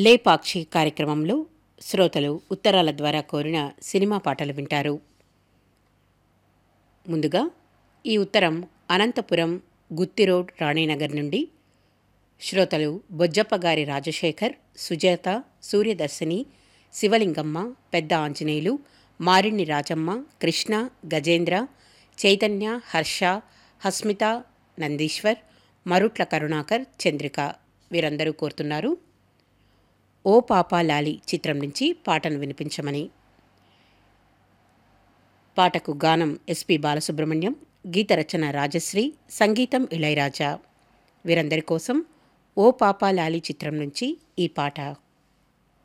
లేపాక్షి కార్యక్రమంలో శ్రోతలు ఉత్తరాల ద్వారా కోరిన సినిమా పాటలు వింటారు ముందుగా ఈ ఉత్తరం అనంతపురం గుత్తి రోడ్ రాణీనగర్ నుండి శ్రోతలు బొజ్జప్పగారి రాజశేఖర్ సుజాత సూర్యదర్శిని శివలింగమ్మ పెద్ద ఆంజనేయులు మారిణి రాజమ్మ కృష్ణ గజేంద్ర చైతన్య హర్ష హస్మిత నందీశ్వర్ మరుట్ల కరుణాకర్ చంద్రిక వీరందరూ కోరుతున్నారు ఓ పాపా లాలి చిత్రం నుంచి పాటను వినిపించమని పాటకు గానం ఎస్పి బాలసుబ్రహ్మణ్యం గీత రచన రాజశ్రీ సంగీతం ఇళయరాజా వీరందరి కోసం ఓ పాపా లాలి చిత్రం నుంచి ఈ పాట